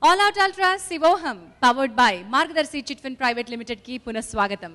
All out ultra Shivoham powered by Margadarsi chit fund private limited కి పునఃస్వాగతం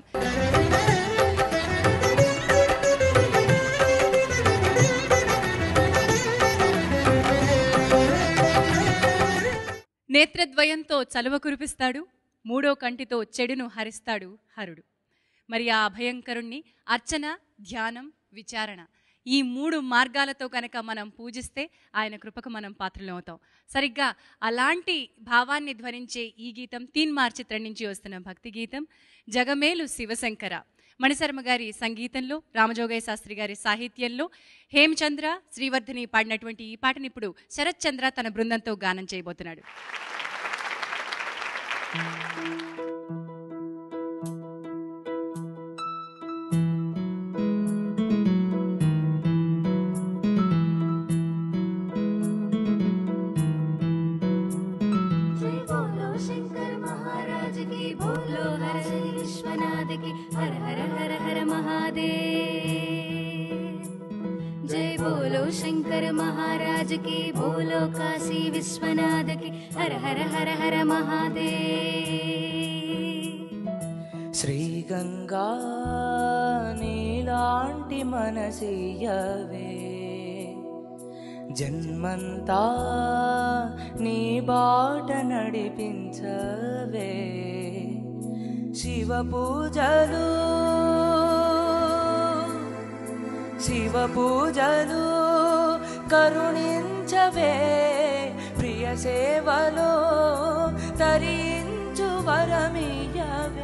నేత్రద్వయంతో చలువ కురిపిస్తాడు మూడో కంటితో చెడును హరిస్తాడు హరుడు మరి ఆ భయంకరుణ్ణి అర్చన ధ్యానం విచారణ ఈ మూడు మార్గాలతో కనుక మనం పూజిస్తే ఆయన కృపకు మనం పాత్రలు అవుతాం సరిగ్గా అలాంటి భావాన్ని ధ్వనించే ఈ గీతం తీన్ మార్ చిత్రం నుంచి వస్తున్న భక్తి గీతం జగమేలు శివశంకర మణిశర్మ గారి సంగీతంలో రామజోగయ్య శాస్త్రి గారి సాహిత్యంలో హేమచంద్ర శ్రీవర్ధని పాడినటువంటి ఈ పాటని ఇప్పుడు శరత్ చంద్ర తన బృందంతో గానం చేయబోతున్నాడు जय बोलो शंकर महाराज की बोलो हर श्री विश्वनाथ की हर हर हर हर महादेव जय बोलो शंकर महाराज की बोलो काशी विश्वनाथ की हर हर हर हर महादेव శ్రీగంగా నీలాంటి మనసియవే జన్మంతా నీ బాట నడిపించవే శివ పూజలు శివ పూజలు కరుణించవే ప్రియ సేవలో తరించు వరమియవే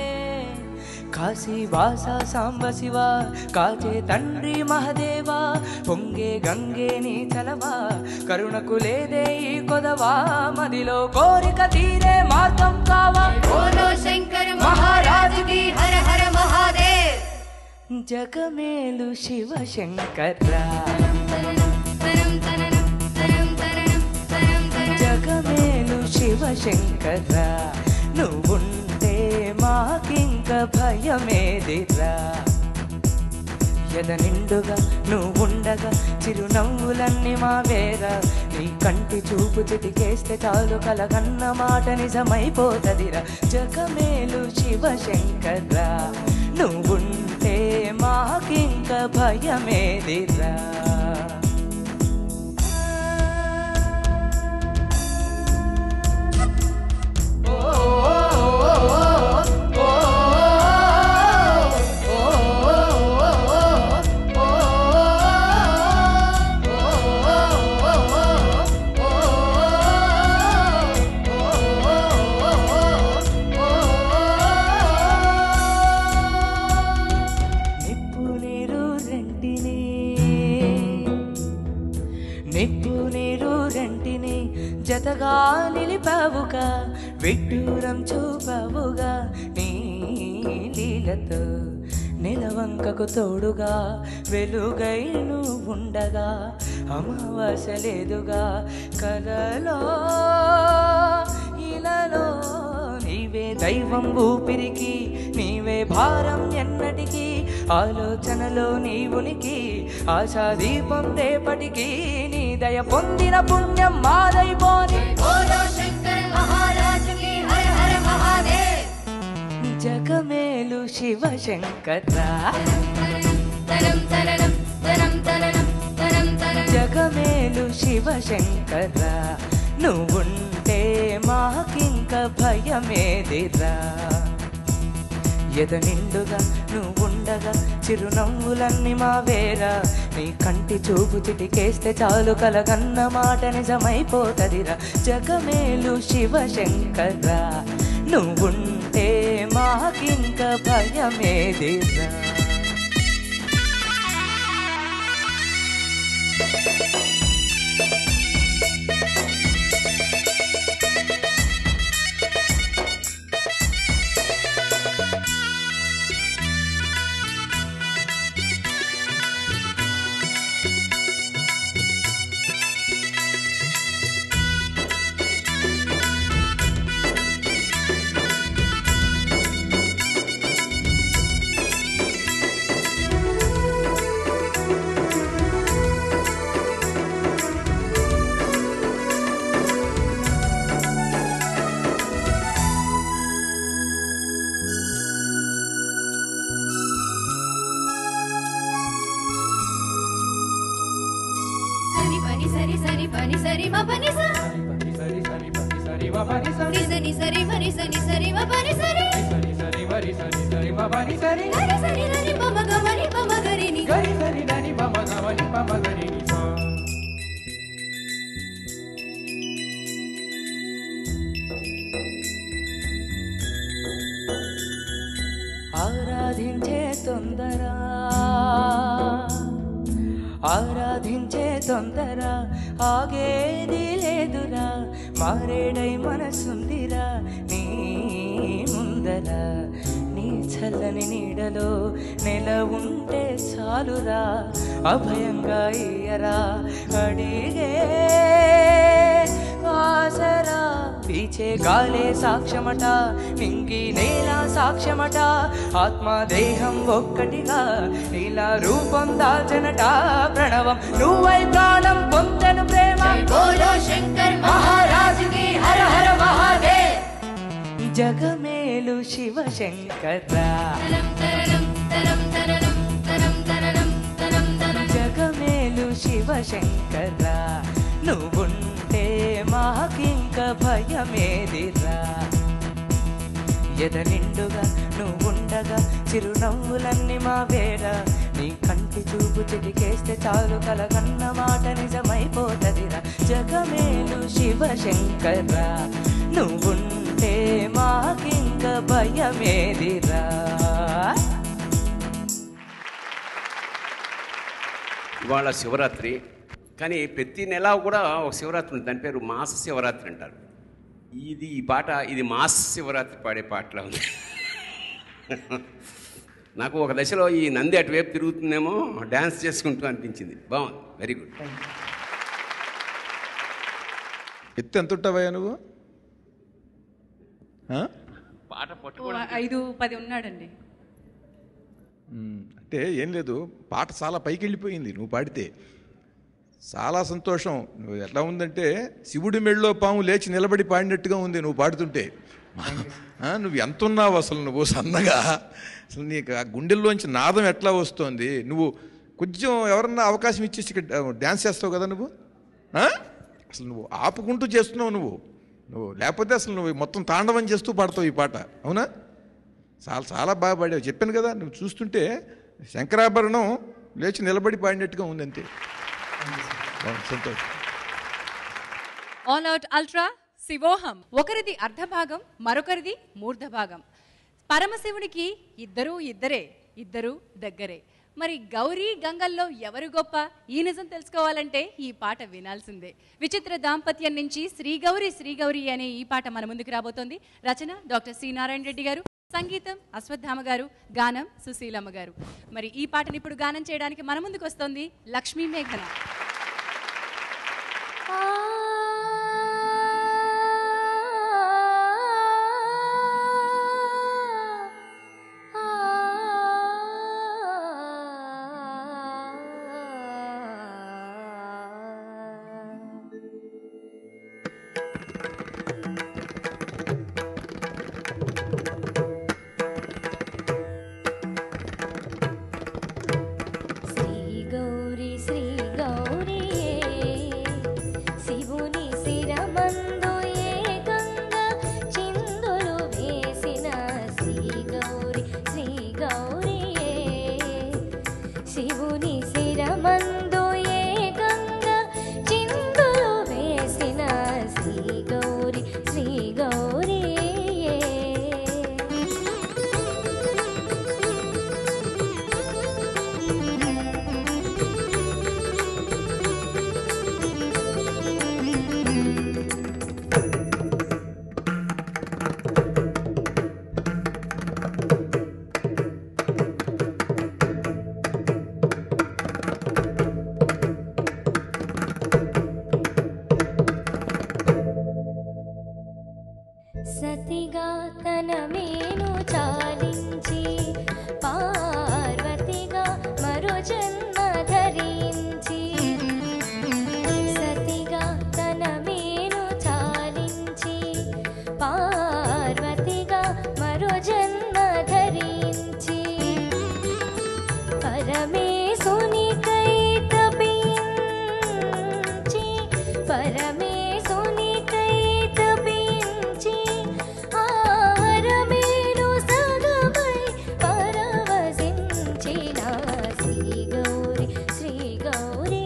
కాశీవాస సాంబ శివ కాచే తండ్రి మహదేవా పొంగే గంగే నీ చలవా కరుణకు లేదే ఈ కొదవా మదిలో కోరిక తీరే మార్గం కావా बोलो शंकर महाराज की हर हर महादेव జగమేలు శివ శంకర్రా तननं तननं तनं तननं तनं तनं జగమేలు శివ శంకర్రా నువ్వుంటే మాకింక భయమేదిరా ఎద నిండుగా నువ్వుండగా చిరునవ్వులన్నీ మా వేర నీ కంటి చూపు చిటికేస్తే చాలు కలగన్న మాట నిజమైపోతదిరా జగమేలు శివ శంకర్రా నువ్వుంటే మాకింక భయమేదిరా నిప్పు నీరు రెంటిని నిప్పు నీరు రెంటిని జతగా నిలిపావుగా విడ్డూరం చూపావుగా నీ లీలతో నిలవంకకు తోడుగా వెలుగై ఉండగా అమావాస లేదుగా కలలో ఇలలో నీవే దైవం ఊపిరికి నీవే భారం ఎన్నటికి ఆలోచనలో నీ ఉనికి ఆశా దీపం రేపటికి నీ దయ పొందిన పుణ్యం మాదైపోని बोलो शंकर महाराज की हर हर महादेव జగమేలు శివ శంకర్రా तनं तननं तनं तननं तनं तनं జగమేలు శివ శంకర్రా నువ్వుంటే మాకింక భయమేదిరా ఎద నిండుగా నువ్వుండగా చిరునవ్వులన్నీ మా వేరా నీ కంటి చూపు చిటికేస్తే చాలు కలగన్న మాట నిజమైపోతదిరా జగమేలు శివ శంకర్రా నువ్వుంటే మాకింక భయమేదిరా ని సరి పని సరి మ పని స సరి సరి పని సరి మ పని సరి ని స ని సరి మ ని స ని సరి మ పని సరి సరి సరి మరి సరి సరి మ పని సరి గరి సరి దని ప మ గ మ ని ప మ గరి ని గరి సరి దని పమ గమని పమ గరి ని సా ఆరాధించే తొందర ఆరాధించే తొందర ఆగేది లేదురా మారేడై మనసుందిరా నీ ముందర నీ చల్లని నీడలో నెల ఉంటే చాలురా అభయంగా ఇయ్యరా అడిగే ఆసరా పీచే గాలే సాక్ష్యమట నింగి నేల సాక్ష్యమట ఆత్మ దేహం ఒక్కటిగా నీలా రూపం దాచనట ప్రణవం నువ్వై ప్రాణం పొందను ప్రేమ బోలో శంకర్ మహారాజుకి హర హర మహాదేవ్ జగమేలు శివ శంకరా తరం తరం తరం తరం తరం తరం తరం తరం జగమేలు శివ శంకరా నువ్వుంటే మాకింక భయమేదిరా ఎద నిండుగా నువ్వుండగా చిరునవ్వులన్నీ మా వేర నీ కంటి చూపు చిటికేస్తే చాలు కలగన్న మాట నిజమైపోతదిరా జగమేలు శివ శంకరా నువ్వుంటే మాకింక భయమేదిరా ఇవాళ శివరాత్రి కానీ ప్రతి నెల కూడా ఒక శివరాత్రి ఉంది దాని పేరు మాస శివరాత్రి అంటారు ఇది ఈ పాట ఇది మాస శివరాత్రి పాడే పాటలా ఉంది నాకు ఒక దశలో ఈ నంది అటువైపు తిరుగుతుందేమో డ్యాన్స్ చేసుకుంటూ అనిపించింది బాగుంది వెరీ గుడ్ ఎత్తు ఎంత ఉంటావయ్యా నువ్వు ఆ? పాట ఓ, పట్టుకోవడం ఐదు పది ఉన్నాడండి మ్, అంటే ఏం లేదు పాట చాలా పైకి వెళ్ళిపోయింది నువ్వు పాడితే చాలా సంతోషం నువ్వు ఎట్లా ఉందంటే శివుడి మెళ్ళలో పాము లేచి నిలబడి పాడినట్టుగా ఉంది నువ్వు పాడుతుంటే ఆ, నువ్వు ఎంత ఉన్నావు అసలు నువ్వు సన్నగా అసలు నీకు ఆ గుండెల్లోంచి నాదం ఎట్లా వస్తోంది నువ్వు కొంచెం ఎవరన్నా అవకాశం ఇచ్చేసి ఇక్కడ డ్యాన్స్ చేస్తావు కదా నువ్వు ఆ? అసలు నువ్వు ఆపుకుంటూ చేస్తున్నావు నువ్వు నువ్వు లేకపోతే అసలు నువ్వు మొత్తం తాండవం చేస్తూ పాడతావు ఈ పాట అవునా చాలా చాలా బాగా పాడావు చెప్పాను కదా నువ్వు చూస్తుంటే శంకరాభరణం లేచి నిలబడి పాడినట్టుగా ఉంది అంతే బాగుంది, సంతోషం ఆల్ అవుట్ అల్ట్రా శివోహం ఒకరిది అర్ధభాగం మరొకరిది మూర్ధభాగం పరమశివునికి ఇద్దరూ ఇద్దరే ఇద్దరూ దగ్గరే మరి గౌరీ గంగల్లో ఎవరు గొప్ప ఈ నిజం తెలుసుకోవాలంటే ఈ పాట వినాల్సిందే విచిత్ర దాంపత్యం నుంచి శ్రీ గౌరి శ్రీ గౌరి అనే ఈ పాట మన ముందుకు రాబోతోంది రచన డాక్టర్ సి నారాయణ రెడ్డి గారు సంగీతం అశ్వత్థామ గారు గానం సుశీలమ్మ గారు మరి ఈ పాటని ఇప్పుడు గానం చేయడానికి మన ముందుకు వస్తోంది లక్ష్మీ మేఘన శ్రీ గౌరీ శ్రీ గౌరీ శివుని శిరమందు ఏకంగా చిందులు వేసిన శ్రీ గౌరీ శ్రీ గౌరీ శివుని శిరమందు ఏకంగా చిందులు వేసిన శ్రీ గౌరీ శ్రీ గౌరీ పరమేశునికై తపించి ఆహారమేను సగమై పరవశించిన శ్రీ గౌరి శ్రీ గౌరీ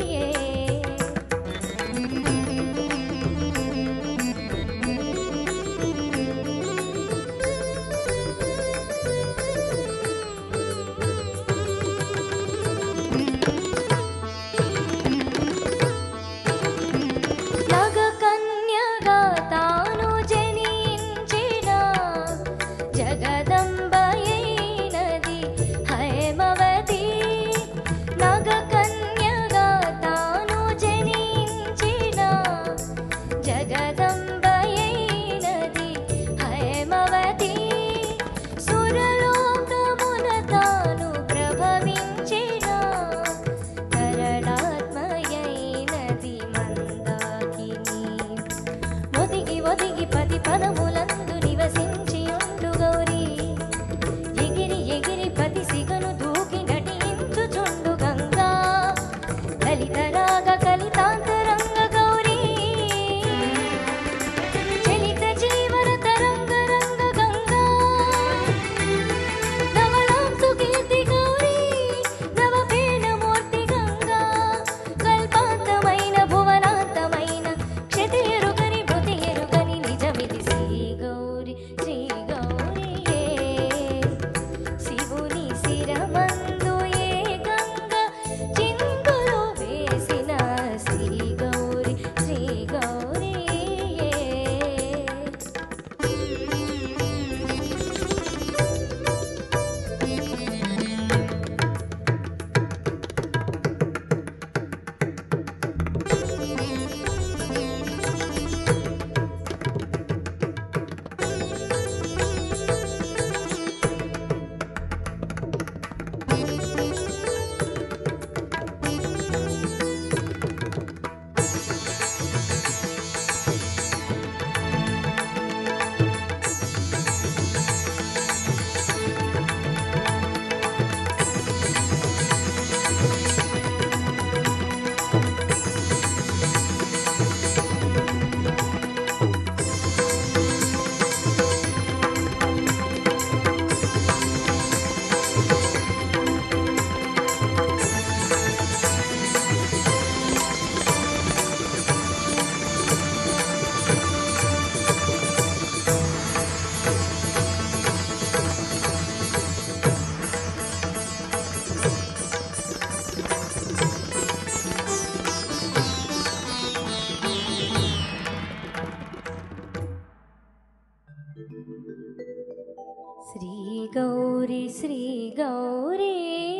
నగ కన్యగా తాను జనించిన జగదంబయైనది హైమవతి నగ కన్యగా తాను జనించిన జగదంబయైనది హైమవతి సురలోకమున తాను ప్రభవించిన కరళాత్మయైనది మందాకిని ఒదిగి ఒదిగి పది పదములందు నివసించి ఉండు గౌరీ ఎగిరి ఎగిరి పది సిగను దూకి నటించుచుండు గంగా లలిత రాగ కలితాంతరంగ గౌరీ చలిత జీవన తరంగ రంగ గంగా నవలాంసు కీర్తి గౌరీ నవపేనమూర్తి గంగా కల్పాంతమైన భువనాంతమైన క్షతి ఎరుగని మృతి ఎరుగని నిజమిది శ్రీ గౌరి శ్రీ గౌరీ శివుని శిరమందు ఏ గంగ చిందులు వేసిన శ్రీ గౌరి శ్రీ గౌరీ శ్రీ గౌరి శ్రీ గౌరీ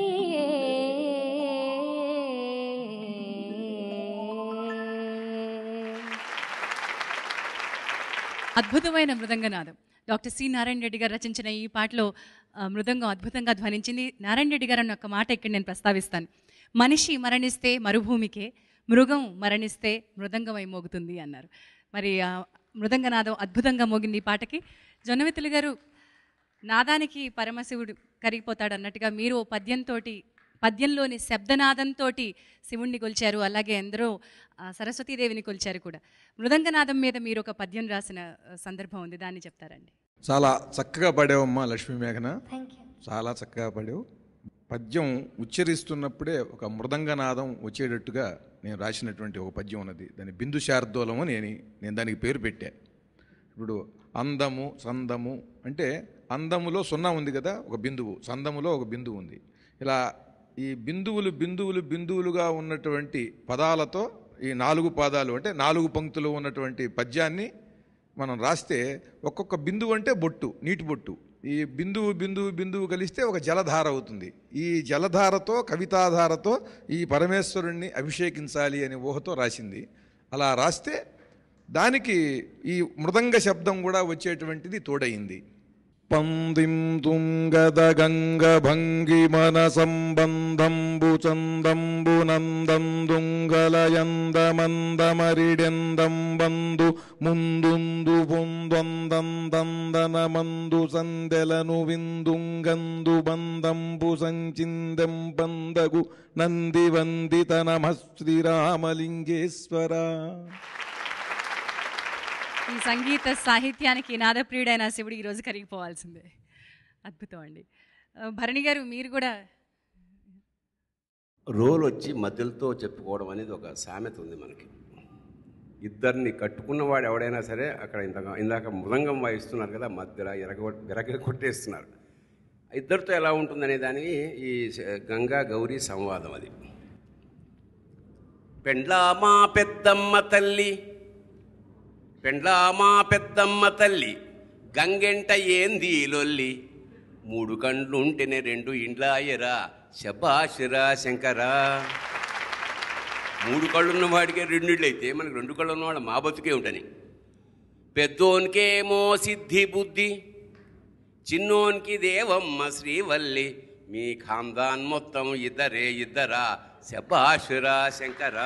అద్భుతమైన మృదంగనాదం డాక్టర్ సి నారాయణ రెడ్డి గారు రచించిన ఈ పాటలో ఆ, మృదంగం అద్భుతంగా ధ్వనించింది నారాయణ రెడ్డి గారు అన్న ఒక మాట ఇక్కడ నేను ప్రస్తావిస్తాను మనిషి మరణిస్తే మరుభూమికే మృగం మరణిస్తే మృదంగమై మోగుతుంది అన్నారు మరి ఆ మృదంగనాదం అద్భుతంగా మోగింది ఈ పాటకి జొన్నవితులు గారు నాదానికి పరమశివుడు కరిగిపోతాడు అన్నట్టుగా మీరు ఓ పద్యంతో పద్యంలోని శబ్దనాదంతో శివుణ్ణి కొలిచారు అలాగే ఎందరో ఆ, సరస్వతీదేవిని కొలిచారు కూడా మృదంగనాదం మీద మీరు ఒక పద్యం రాసిన ఆ, సందర్భం ఉంది దాన్ని చెప్తారండి చాలా చక్కగా పాడావమ్మా లక్ష్మీ మేఘన థ్యాంక్ యూ చాలా చక్కగా పాడావు పద్యం ఉచ్చరిస్తున్నప్పుడే ఒక మృదంగనాదం వచ్చేటట్టుగా నేను రాసినటువంటి ఒక పద్యం ఉన్నది దాని బిందు శార్దూలం అని నేను నేను దానికి పేరు పెట్టా ఇప్పుడు అందము సందము అంటే అందములో సున్నా ఉంది కదా ఒక బిందువు సందములో ఒక బిందువు ఉంది ఇలా ఈ బిందువులు బిందువులు బిందువులుగా ఉన్నటువంటి పదాలతో ఈ నాలుగు పాదాలు అంటే నాలుగు పంక్తులు ఉన్నటువంటి పద్యాన్ని మనం రాస్తే ఒక్కొక్క బిందువు అంటే బొట్టు నీటి బొట్టు ఈ బిందువు బిందువు బిందువు కలిస్తే ఒక జలధార అవుతుంది ఈ జలధారతో కవితాధారతో ఈ పరమేశ్వరుణ్ణి అభిషేకించాలి అనే ఊహతో రాసింది అలా రాస్తే దానికి ఈ మృదంగ శబ్దం కూడా వచ్చేటువంటిది తోడయింది పందిం తుంగదగంగభంగిమన సంబంధంబు చందంబు నందందుంగలయందమందమరిడెందం బందు ముందుందు పొందొందందందనమందు సందెలను విందుంగందు బందంబు సంచిందెం బందగు నంది వందిత నమ శ్రీరామలింగేశ్వర ఈ సంగీత సాహిత్యానికి నాదప్రియుడైన శివుడు ఈరోజు కరిగిపోవాల్సిందే అద్భుతం అండి ఆ, భరణి గారు మీరు కూడా రోల్ వచ్చి మధ్యలతో చెప్పుకోవడం అనేది ఒక సామెత ఉంది మనకి ఇద్దరిని కట్టుకున్నవాడు ఎవడైనా సరే అక్కడ ఇంతగా ఇందాక మృదంగం వాయిస్తున్నారు కదా మధ్యలో ఎరగ విరగ కొట్టేస్తున్నారు ఇద్దరితో ఎలా ఉంటుందనే దాని ఈ శ- గంగా గౌరీ సంవాదం అది పెండ్లామా పెద్దమ్మ తల్లి పెండ్లామా పెద్దమ్మ తల్లి గంగెంట ఏంది లొల్లి మూడు కండ్లుంటేనే రెండు ఇండ్లాయరా శబాషిరా శంకరా మూడు కళ్ళు ఉన్న వాడికే రెండిళ్ళు అయితే మనకి రెండు కళ్ళు ఉన్నవాడు మా బతుకే ఉంటని పెద్దోనికేమో సిద్ధి బుద్ధి చిన్నోనికి దేవమ్మ శ్రీవల్లి మీ ఖాందాన్ మొత్తం ఇద్దరే ఇద్దరా శబాషురా శంకరా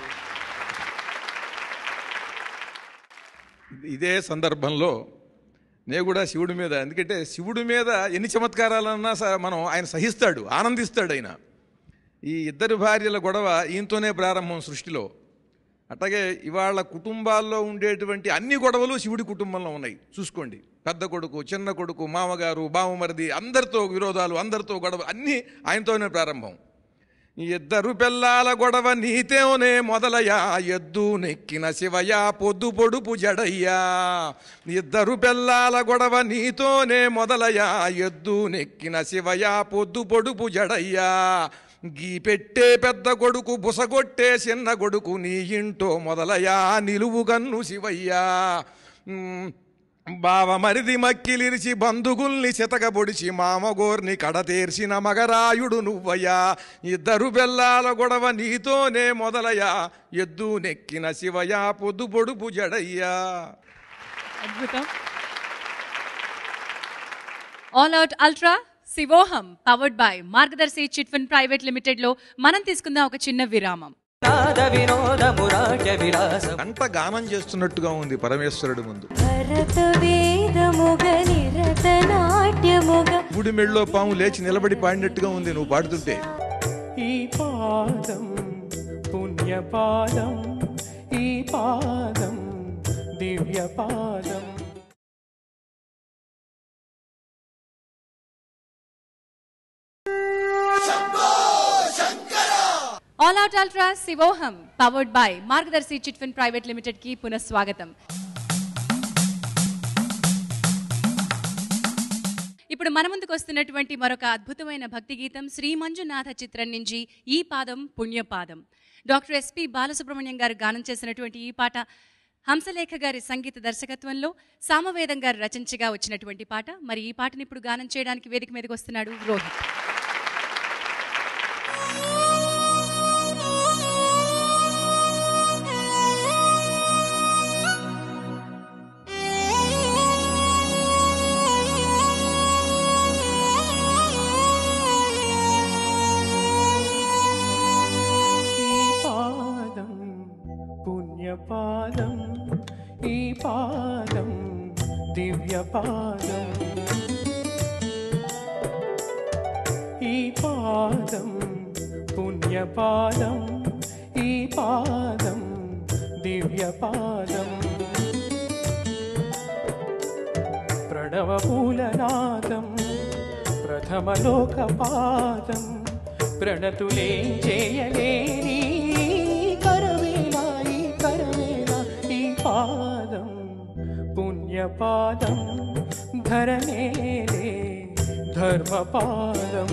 ఇదే సందర్భంలో నేను కూడా శివుడి మీద ఎందుకంటే శివుడి మీద ఎన్ని చమత్కారాలన్నా స- మనం ఆయన సహిస్తాడు ఆనందిస్తాడు ఆయన ఈ ఇద్దరు భార్యల గొడవ ఈయనతోనే ప్రారంభం సృష్టిలో అట్లాగే ఇవాళ కుటుంబాల్లో ఉండేటువంటి అన్ని గొడవలు శివుడి కుటుంబంలో ఉన్నాయి చూసుకోండి పెద్ద కొడుకు చిన్న కొడుకు మామగారు బావమరిది అందరితో విరోధాలు అందరితో గొడవ అన్నీ ఆయనతోనే ప్రారంభం ఈ ఇద్దరు పిల్లాల గొడవ నీతేనే మొదలయ్యా ఎద్దు నెక్కిన శివయ్య పొద్దు పొడుపు జడయ్యా ఇద్దరు పిల్లాల గొడవ నీతోనే మొదలయ్యా ఎద్దు నెక్కిన శివయ్య పొద్దు పొడుపు జడయ్యా గీ పెట్టే పెద్ద కొడుకు బుసగొట్టే చిన్న కొడుకు నీ ఇంటో మొదలయ్యా నిలువు గన్ను శివయ్యా ఉమ్, బావ మరిది మక్కిలిరిచి బంధుగుల్ని చితకబొడిచి మామగోర్ని కడతేర్చిన మగరాయుడు నువ్వయ్యా ఇద్దరు బెల్లాల గొడవ నీతోనే మొదలయ్యా ఎద్దు నెక్కిన శివయ్య పొద్దు పొడుపు జడయ్యా అద్భుతం all out ultra Shivoham powered by Margadarsi chit fund private limited లో మనం తీసుకుందాం ఒక చిన్న విరామం నాద వినోద మురాట్య విలాస కంట గానం చేస్తున్నట్టుగా ఉంది పరమేశ్వరుడి ముందు భరత వేదముగ నిరత నాట్యముగ గుడి మెళ్ళో పాము లేచి నిలబడి పాడినట్టుగా ఉంది నువ్వు పాడుతుంటే ఈ పాదం పుణ్యపాదం ఈ పాదం దివ్య పాదం all out ultra Shivoham powered by Margadarsi chit fund private limited కి పునఃస్వాగతం ఇప్పుడు మన ముందుకు వస్తున్నటువంటి మరొక అద్భుతమైన భక్తి గీతం శ్రీ మంజునాథ చిత్రం నుంచి ఈ పాదం పుణ్యపాదం డాక్టర్ ఎస్పి బాలసుబ్రహ్మణ్యం గారు గానం చేసినటువంటి ఈ పాట హంసలేఖ గారి సంగీత దర్శకత్వంలో సామవేదం గారు రచించగా వచ్చినటువంటి పాట మరి ఈ పాటని ఇప్పుడు గానం చేయడానికి వేదిక మీదకి వస్తున్నాడు రోహిత్ ఈ పాదం పుణ్యపాదం ఈ పాదం దివ్య పాదం ఈ పాదం పుణ్యపాదం ఈ పాదం దివ్య పాదం ప్రణవమూలనాదం ప్రథమలోకపాదం ప్రణతులే చేయలేని కరవేలా ఈ కరవేలా ఈ పాదం పుణ్యపాదం ధరనేలే ధర్మపాదం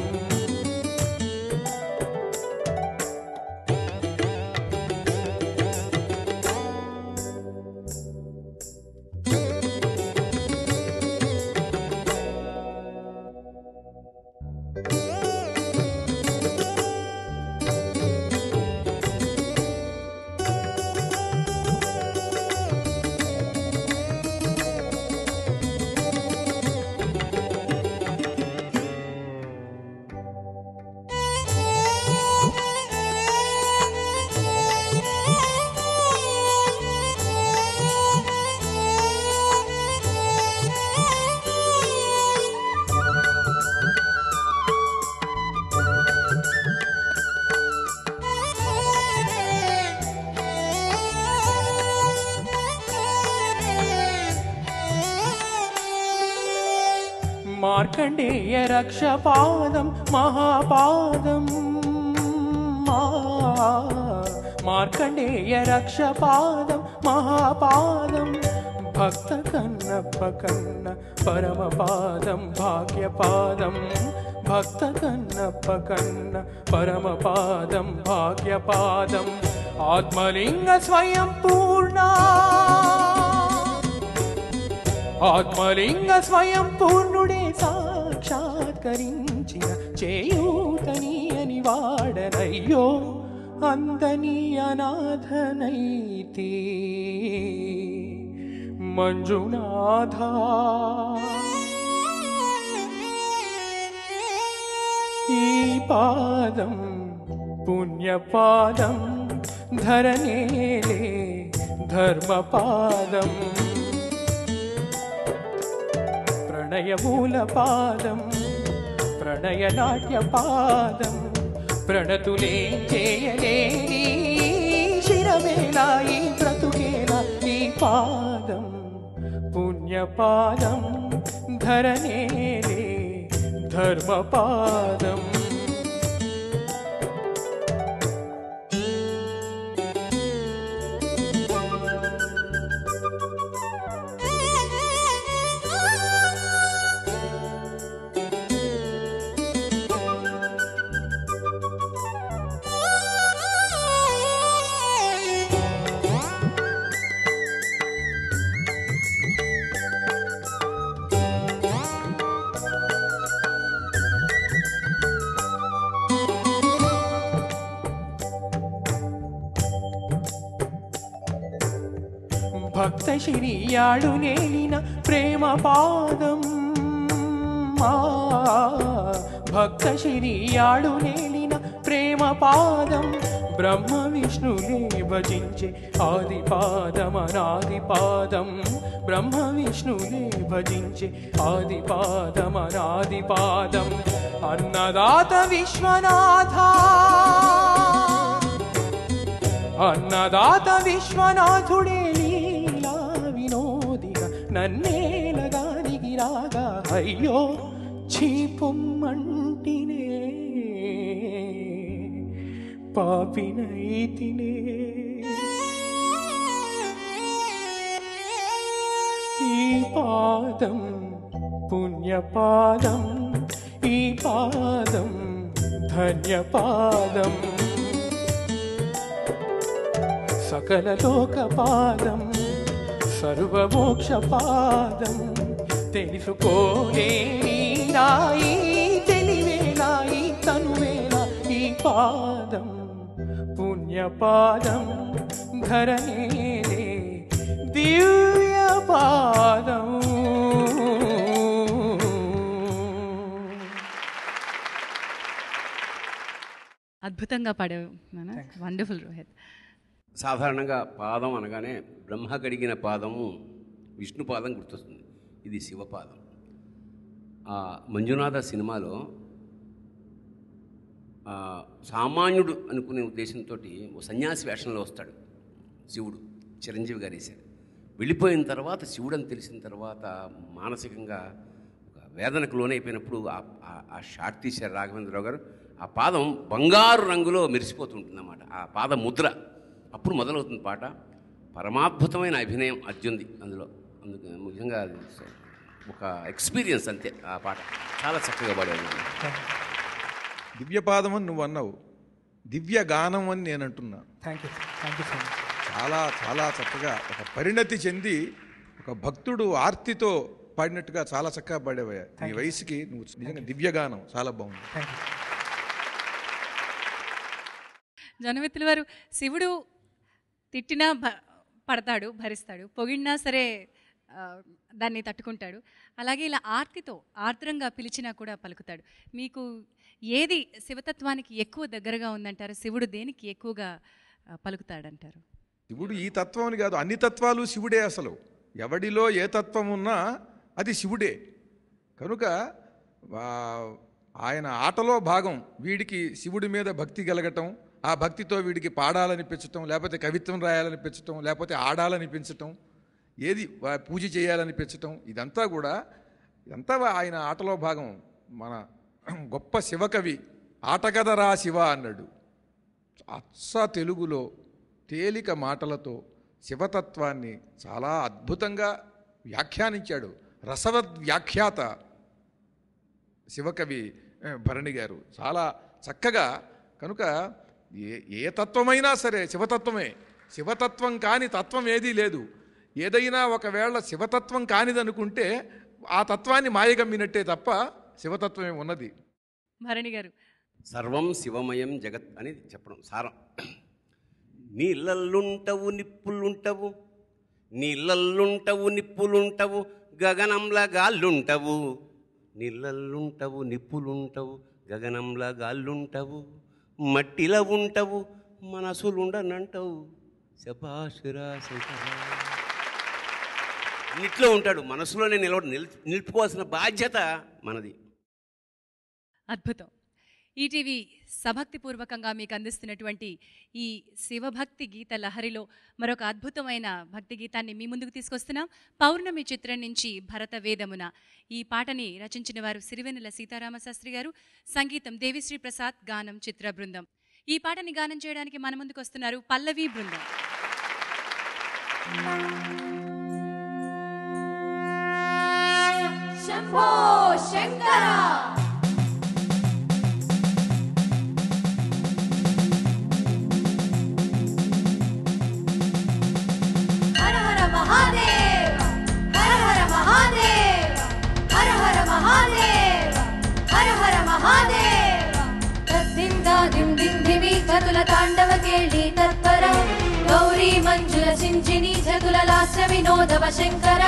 మార్కండేయ రక్షపాదం మహాపాదం ఆ, మార్కండేయ రక్షపాదం మహాపాదం భక్త కన్నప్ప కన్న పరమపాదం భాగ్యపాదం భక్త కన్నప్ప కన్న పరమపాదం భాగ్యపాదం ఆత్మలింగ స్వయం పూర్ణ ఆత్మలింగ స్వయం పూర్ణుడే సాక్షాత్కరించిన చేయూతని అని వాడనయ్యో అందని అనాథనైతి మంజునాథ ఈ పాదం పుణ్యపాదం ధరనేలే ధర్మపాదం ప్రణయమూల పాదం ప్రణయనాట్య పాదం ప్రణతులే చేయలేని శిరవేలా ఈ బ్రతుకేలా ఈ పాదం పుణ్యపాదం ధరనేలే ధర్మపాదం భక్త శిరియాడు నేలిన ప్రేమ పాదం ఆ, భక్త శిరియాడు నేలిన ప్రేమ పాదం బ్రహ్మ విష్ణులే భజించే ఆది పాదం అనాది పాదం బ్రహ్మ విష్ణులే భజించే ఆది పాదం అనాది పాదం అన్నదాత విశ్వనాథ అన్నదాత విశ్వనాథుడే లీలా వినోదిగా నన్నేలగానికి రాగా అయ్యో చీపొమ్మంటినే పాపినైతినే ఈ పాదం పుణ్యపాదం ఈ పాదం ధన్యపాదం సకల లోకపాదం సర్వమోక్షపాదం తెలుసుకోలేని నాయి తెలివేలాయి తనువేలా ఈ పాదం పుణ్యపాదం ధరణేలే దివ్య పాదం అద్భుతంగా పాడావు వండర్ఫుల్ రోహిత్ సాధారణంగా పాదం అనగానే బ్రహ్మ కడిగిన పాదము విష్ణు పాదం గుర్తొస్తుంది ఇది శివపాదం ఆ మంజునాథ సినిమాలో ఆ, సామాన్యుడు అనుకునే ఉద్దేశంతో ఓ సన్యాసి వేషంలో వస్తాడు శివుడు చిరంజీవి గారు వేశారు వెళ్ళిపోయిన తర్వాత శివుడు అని తెలిసిన తర్వాత మానసికంగా ఒక వేదనకు లోనైపోయినప్పుడు ఆ- ఆ- ఆ షాట్ తీశారు రాఘవేంద్రరావు గారు ఆ పాదం బంగారు రంగులో మెరిసిపోతుంటుందన్నమాట ఆ పాద ముద్ర అప్పుడు మొదలవుతుంది పాట పరమాద్భుతమైన అభినయం అర్జున్ది అందులో అందుకు ముఖ్యంగా అది ఒక ఎక్స్పీరియన్స్ అంతే ఆ పాట చాలా చక్కగా పాడారు దివ్యపాదం అని నువ్వు అన్నావు దివ్య గానం అని నేను అంటున్నా thank you thank you so much చాలా చాలా చక్కగా ఒక పరిణతి చెంది ఒక భక్తుడు ఆర్తితో పాడినట్టుగా చాలా చక్కగా పాడేవయ్యా ఈ వయసుకి నువ్వు నిజంగా దివ్యగానం చాలా బాగుంది థ్యాంక్ యూ జనమిత్రుల వారు శివుడు తిట్టినా భ పడతాడు భరిస్తాడు పొగిడినా సరే ఆ, దాన్ని తట్టుకుంటాడు అలాగే ఇలా ఆర్తితో ఆర్ద్రంగా పిలిచినా కూడా పలుకుతాడు మీకు ఏది శివతత్వానికి ఎక్కువ దగ్గరగా ఉందంటారు శివుడు దేనికి ఎక్కువగా ఆ, పలుకుతాడంటారు శివుడు ఈ తత్వం అని కాదు అన్ని తత్వాలు శివుడే అసలు ఎవడిలో ఏ తత్వం ఉన్నా అది శివుడే కనుక వా- ఆయన ఆటలో భాగం వీడికి శివుడి మీద భక్తి కలగటం ఆ భక్తితో వీడికి పాడాలనిపించటం లేకపోతే కవిత్వం రాయాలనిపించటం లేకపోతే ఆడాలనిపించటం ఏది వా- పూజ చేయాలనిపించటం ఇదంతా కూడా ఇదంతా ఆయన ఆటలో భాగం మన గొప్ప శివకవి ఆటగదరా శివ అన్నాడు అచ్చ తెలుగులో తేలిక మాటలతో శివతత్వాన్ని చాలా అద్భుతంగా వ్యాఖ్యానించాడు రసవద్ వ్యాఖ్యాత శివకవి ఆ, భరణి గారు చాలా చక్కగా కనుక ఏ ఏ తత్వమైనా సరే శివతత్వమే శివతత్వం కాని తత్వం ఏదీ లేదు ఏదైనా ఒకవేళ శివతత్వం కానిదనుకుంటే ఆ తత్వాన్ని మాయగమ్మినట్టే తప్ప శివతత్వమే ఉన్నది భరణి గారు సర్వం శివమయం జగత్ అని చెప్పడం సారం నీళ్ళల్లుంటవు నిప్పులుంటవు నీళ్ళల్లుంటవు నిప్పులుంటవు గగనంలా గాళ్ళుంటవు నీళ్ళల్లుంటవు నిప్పులుంటవు గగనంలా గాళ్ళుంటవు మట్టిలో ఉంటావు మనసులుండనంటావు శభాషురా శంకర అన్నిట్లో ఉంటాడు మనసులోనే నిలవ నిల్ నిలుపుకోవాల్సిన బాధ్యత మనది అద్భుతం ఈటీవీ సభక్తిపూర్వకంగా మీకు అందిస్తున్నటువంటి ఈ శివభక్తి గీత లహరిలో మరొక అద్భుతమైన భక్తి గీతాన్ని మీ ముందుకు తీసుకొస్తున్నాం పౌర్ణమి చిత్రం నుంచి భరత వేదమున ఈ పాటని రచించిన వారు సిరివెన్నెల సీతారామ శాస్త్రి గారు సంగీతం దేవిశ్రీ ప్రసాద్ గానం చిత్ర బృందం ఈ పాటని గానం చేయడానికి మన ముందుకు వస్తున్నారు పల్లవి బృందం శంభో శంకర హర హర మహాదేవ హర హర మహాదేవ హర హర మహాదేవ హర హర మహాదేవ తద్దిం దాదిం దిం ధిమి కతుల తాండవ కేళి తత్పర గౌరీ మంజుల సించిని జతుల లాస్య వినోదవ శంకర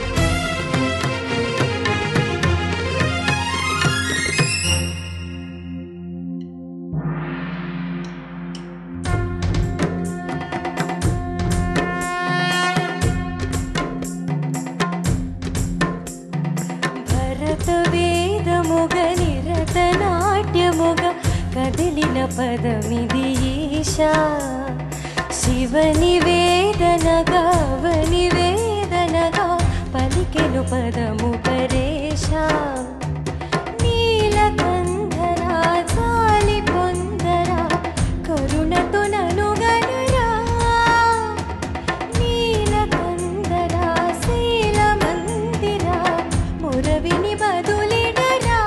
భరత వేదముగ నిరత నాట్యముగ కదిలిన పదమిది ఈశా శివని వేదనగా అవని వేదనగా పలికెను పదము పరేశా నీలకంధరా జాలి పొందరా కరుణతో ననుగనరా నీలకందరా శీలమందిరా మురవిని బదులిడరా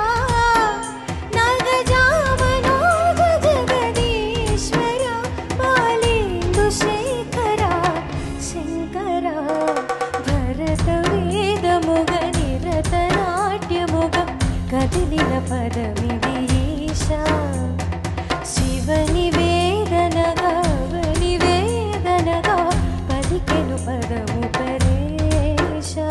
నాగజామనోగ జగదీశ్వర బాలేందు శేఖర శంకర భరత వేదముగ నిరత నాట్యముగ కదిలిన పదమిది ఈశా శివని వేదనగా వని వేదనగా పలికెను పదము పరేశా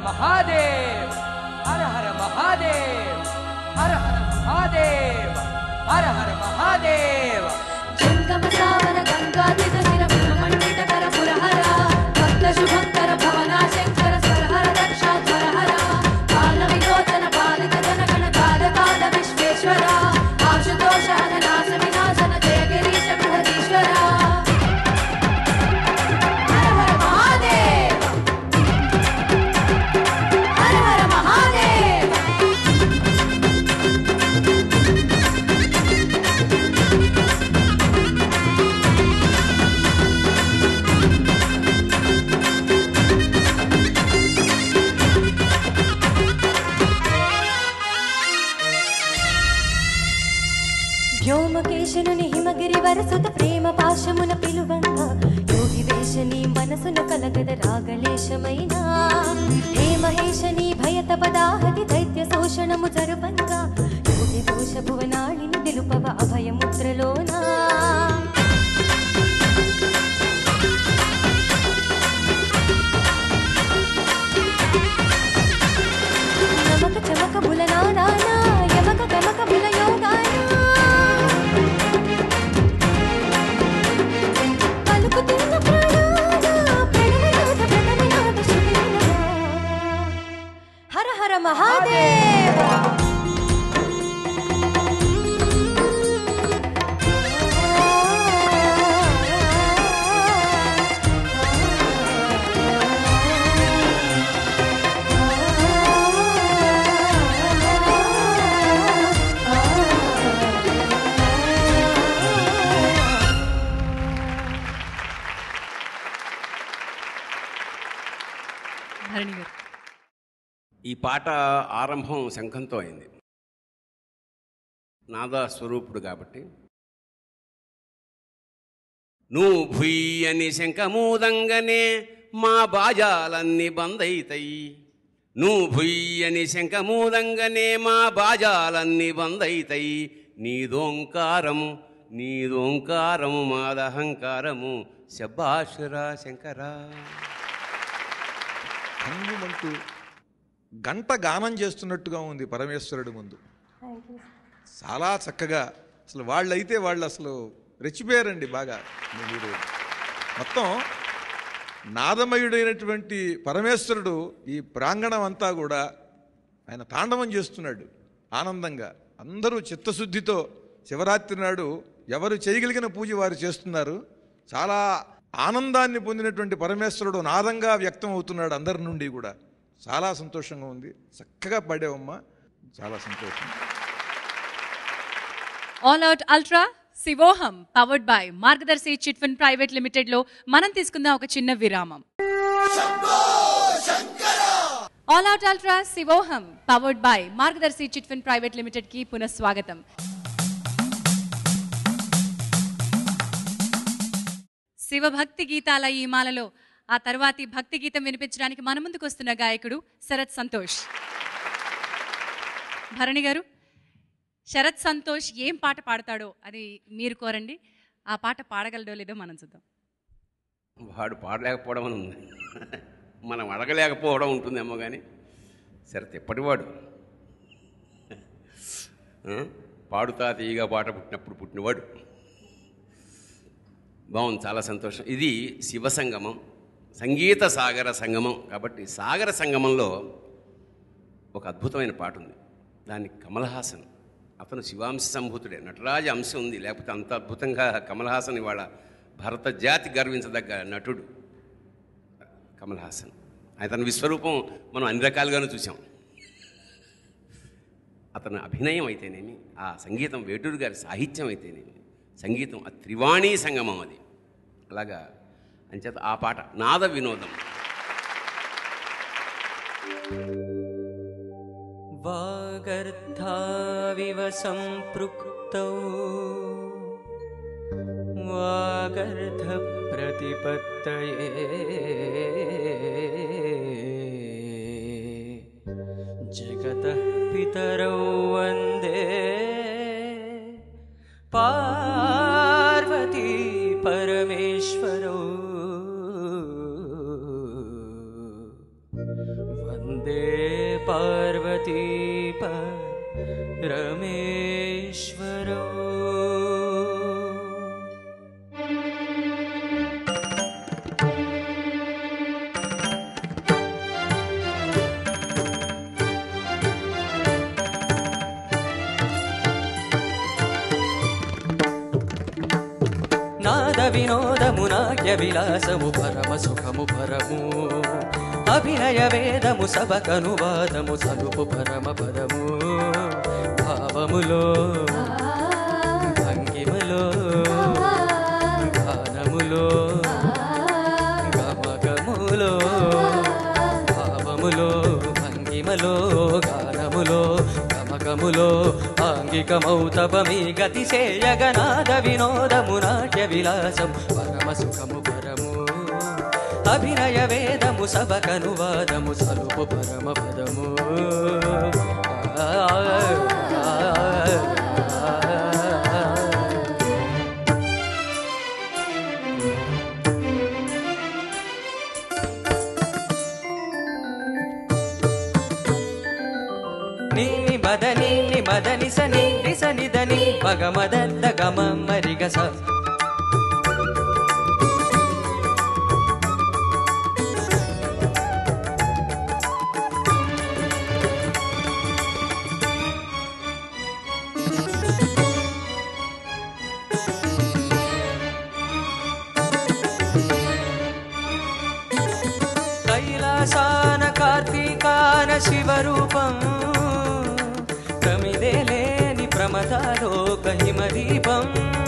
మహాదేవ్ హర హర మహాదేవ్ హర హర మహాదేవ్ హర హర మహాదేవ్ జంగమ సావర గంగాధిక శిర మండిత కర పురహర భక్త శుభంకర భవనా శంకర స్వరహర దక్షాధ్వర హర కాల వినోదన పాలిక జనగణ కాల కాల విశ్వేశ్వర ఆశుతోష నాశ వినాశన జయ గిరీశ బృహదీశ్వర హర హర మహాదేవ హర హర మహాదేవ వ్యోమకేశనుని హిమగిరి వరసుత ప్రేమ పాశమున పిలువంగా యోగి వేషని మనసున కలగద రాగలేశమైన హే మహేశని భయత పదాహతి దైత్య శోషణము జరుపంగా యోగి దోష భువనాళిని నిలుపవ అభయముద్రలోనా నమక చమక బులనాదానా యమక గమక బుల యోగానా పలుకుతున్న ప్రాణానా ప్రణవనాథ ప్రణవనాథ శుభలీలగా. హర హర మహాదేవ భరణి గారు ఈ పాట ఆరంభం శంఖంతో అయింది నాదా స్వరూపుడు కాబట్టి నువ్వు భుయ్ అని శంఖమూదంగనే మా బాజాలన్నీ బందైతాయి నువ్వు భుయ్ అని శంఖమూదంగనే మా బాజాలన్నీ బందైతాయి నీదోంకారము నీదోంకారము మాదహంకారము శబాషురా శంకరా కంగుమంటూ గంట గానం చేస్తున్నట్టుగా ఉంది పరమేశ్వరుడు ముందు చాలా చక్కగా అసలు వాళ్ళైతే వాళ్ళు అసలు రెచ్చిపోయారండి బాగా మీరు మొత్తం నాదమయుడైనటువంటి పరమేశ్వరుడు ఈ ప్రాంగణం అంతా కూడా ఆయన తాండవం చేస్తున్నాడు ఆనందంగా అందరూ చిత్తశుద్ధితో శివరాత్రి నాడు ఎవరు చేయగలిగిన పూజ వారు చేస్తున్నారు చాలా ఆనందాన్ని పొందినటువంటి పరమేశ్వరుడు నాదంగా వ్యక్తం అవుతున్నాడు అందరి నుండి కూడా చాలా సంతోషంగా ఉంది చక్కగా పాడావమ్మా చాలా సంతోషం all out ultra Shivoham powered by Margadarsi chit fund private limited లో మనం తీసుకుందాం ఒక చిన్న విరామం all out ultra Shivoham powered by Margadarsi chit fund private limited కి పునఃస్వాగతం శివభక్తి గీతాల ఈ మాలలో ఆ తర్వాతి భక్తి గీతం వినిపించడానికి మన ముందుకు వస్తున్న గాయకుడు శరత్ సంతోష్ భరణి గారు శరత్ సంతోష్ ఏం పాట పాడతాడో అది మీరు కోరండి ఆ పాట పాడగలడో లేదో మనం చూద్దాం వాడు పాడలేకపోవడం అని ఉంది మనం అడగలేకపోవడం ఉంటుందేమో కానీ సరే తెప్పటివాడు ఆ? పాడుతా తీయగా పాట పుట్టినప్పుడు పుట్టినవాడు బాగుంది చాలా సంతోషం ఇది శివ సంగమం సంగీత సాగర సంగమం కాబట్టి సాగర సంగమంలో ఒక అద్భుతమైన పాట ఉంది దాన్ని కమల్ హాసన్ అతను శివాంశ సంభూతుడే నటరాజ అంశం ఉంది లేకపోతే అంత అద్భుతంగా కమల్ హాసన్ ఇవాళ భారత జాతి గర్వించదగ్గ నటుడు కమల్ హాసన్ అతని విశ్వరూపం మనం అన్ని రకాలుగాను చూసాం అతని అభినయం అయితేనేమి ఆ సంగీతం వేటూరు గారి సాహిత్యం అయితేనేమి సంగీతం ఆ త్రివాణీ సంగమం అది అలాగా అంచేత ఆ పాట నాద వినోదం वागर्धाविव सम्पृक्तौ वागर्धप्रतिपत्तये जगतः पितरौ वन्दे पार्वती परमेश्वरौ वन्दे ప్రదీప రమేశ్వరో నాద వినోదము నాట్య విలాసము పరమ సుఖము పరము అభినయ వేదము సబకనువాదము సలుపు పరమ పదము భావములో భంగిమలో గానములో గమగములో భావములో భంగిమలో గానములో గమగములో ఆంగికమౌతపమీ గతి చేయగనాద వినోదము నాట్య విలాసం పరమ సుఖము పరము అభినయ వేదము సబకనువాదము సలుపు పరమ పదము ఆ, ఆ, ఆ. నిన్ని మదని మదని సని నిసనిదని మగ మదద్ద గమ మరిగ స కైలాసాన కార్తీకాన శివరూపం ప్రమిదే లేని ప్రమదాలోక హిమదీపం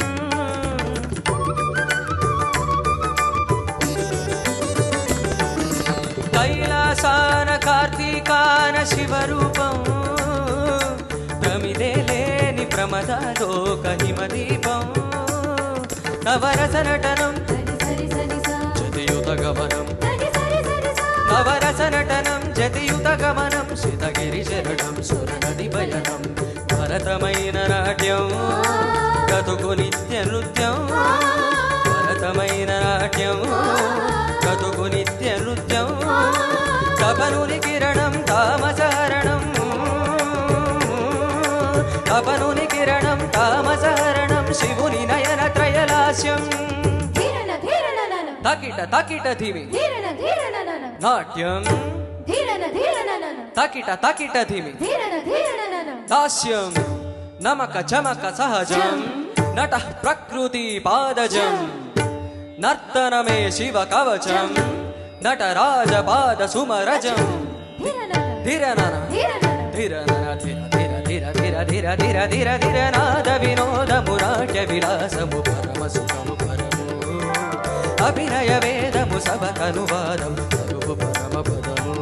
కైలాసాన కార్తీకాన శివరూపం ప్రమిదే లేని ప్రమదాలోక హిమదీపం నవరస నటనం సరి సరి సా జతియుత గమనం సరి సరి సరి సా నవరస నటనం జతియుత గమనం శితగిరి శరణం సురనది భయనం భరతమైన నాట్యం కతుకు నిత్య నృత్యం భరతమైన నాట్యం కతుకు నిత్య నృత్యం తపనుని కిరణం తామసహరణం తపనుని కిరణం తామసహరణం శివుని నయన త్రయలాస్యం ధీరన ధీరన నన తకిట తకిట ధిమి ధీరన ధీరన నన నాట్యం ధీరన ధీరన నన తకిట తకిట ధిమి ధీరన ధీరన నన దాస్యం నమక చమక సహజం నట ప్రకృతి పాదజం నర్తనమే శివ కవచం నటరాజ పాద సుమరజం ధీరన ధిరనన ధీరన ధిరనన ధిర ధిర ధిర ధిర ధిర ధిర ధిర ధిర నాద వినోదము నాట్య విలాసము పరమ సుఖము పరము అభినయ వేదము సభకనువాదం సరుపు పరమ పదము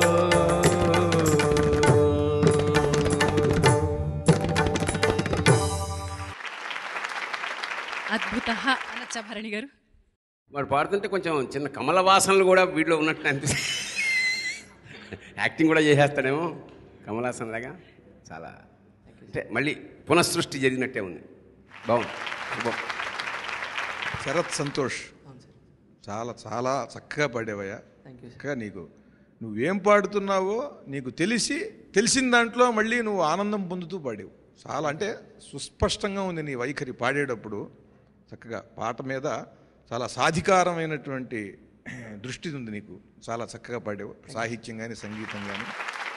అద్భుత అనొచ్చా భరణి గారు వాడు పాడుతుంటే కొంచెం చిన్న కమల వాసనలు కూడా వీడిలో ఉన్నట్టు అనిపిస్తుంది యాక్టింగ్ కూడా చేసేస్తాడేమో కమలాసన్ లాగా చాలా అంటే మళ్ళీ పునఃసృష్టి జరిగినట్టే ఉంది బాగుంది శుభం. శరత్ సంతోష్ చాలా చాలా చక్కగా పాడేవయ్యా Thank you, sir. చక్కగా నీకు నువ్వేం పాడుతున్నావో నీకు తెలిసి తెలిసిన దాంట్లో మళ్ళీ నువ్వు ఆనందం పొందుతూ పాడేవు చాలా అంటే సుస్పష్టంగా ఉంది నీ వైఖరి పాడేటప్పుడు చక్కగా పాట మీద చాలా సాధికారమైనటువంటి దృష్టి ఉంది నీకు చాలా చక్కగా పాడేవు సాహిత్యం కానీ సంగీతం కానీ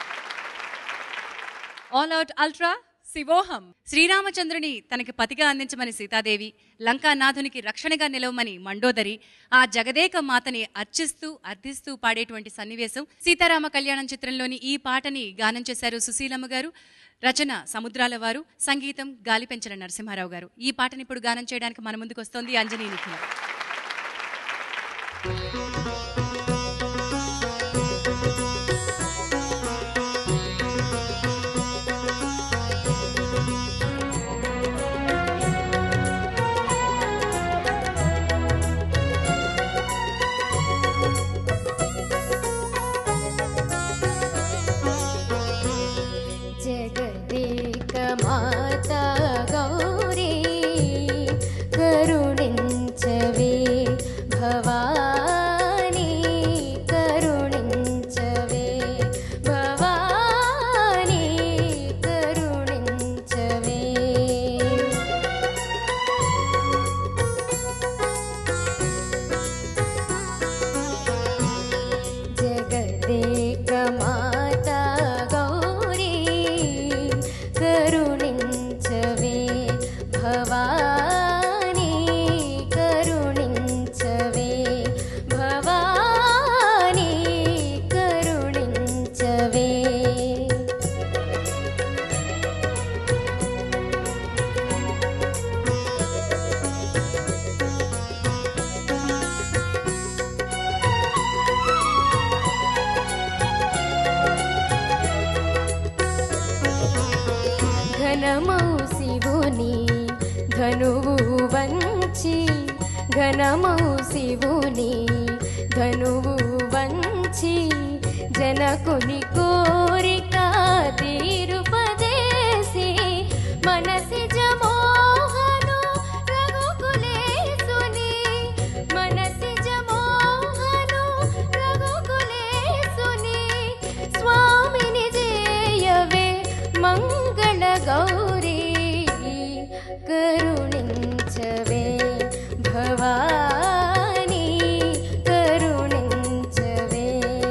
ఆల్ అవుట్ అల్ట్రా శివోహం శ్రీరామచంద్రుని తనకి పతిగా అందించమని సీతాదేవి లంకానాథునికి రక్షణగా నిలవమని మండోదరి ఆ జగదేక మాతని అర్చిస్తూ అర్థిస్తూ పాడేటువంటి సన్నివేశం సీతారామ కళ్యాణం చిత్రంలోని ఈ పాటని గానం చేశారు సుశీలమ్మ గారు రచన సముద్రాల వారు సంగీతం గాలిపెంచల నరసింహారావు గారు ఈ పాటని ఇప్పుడు గానం చేయడానికి మన ముందుకు వస్తోంది అంజనీ నిఖిల జగదేకమాతా గౌరీ కరుణించవే భవానీ కరుణించవే భవానీ ధనువు వంచి ఘనమౌ శివుని ధనువు వంచి జనకుని కోరిక తీరుపదేశి మనసి జమోహను రఘుకులేసుని మనసి జమోహను రఘుకులేసుని స్వామిని జయవే మంగళ గౌరీ కరుణించవే భవానీ కరుణించవే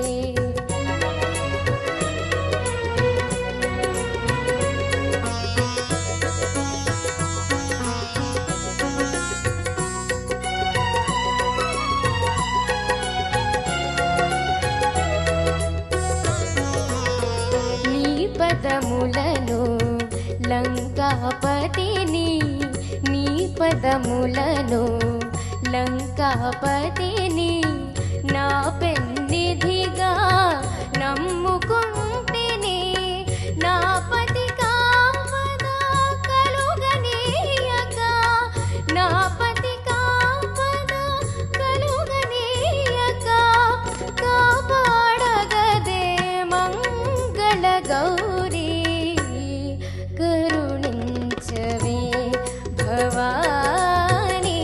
నీ పదములను లంకాపతిని నీ పదములను లంకాపతిని నా పెన్నిధిగా నమ్ముకుంటిని నా పతి కాపద కలుగనీయక నా పతి కాపద కలుగనీయక కాపాడగదే మంగళ గౌరీ కరుణించవే భవానీ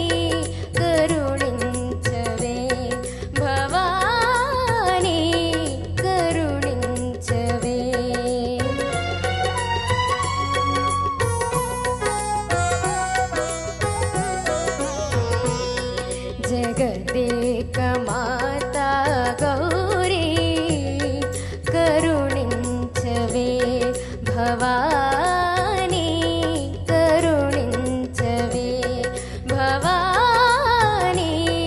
కరుణించవే భవానీ కరుణించవే జగదేక మాతా గౌరీ కరుణించవే భవానీ కరుణించవే భవానీ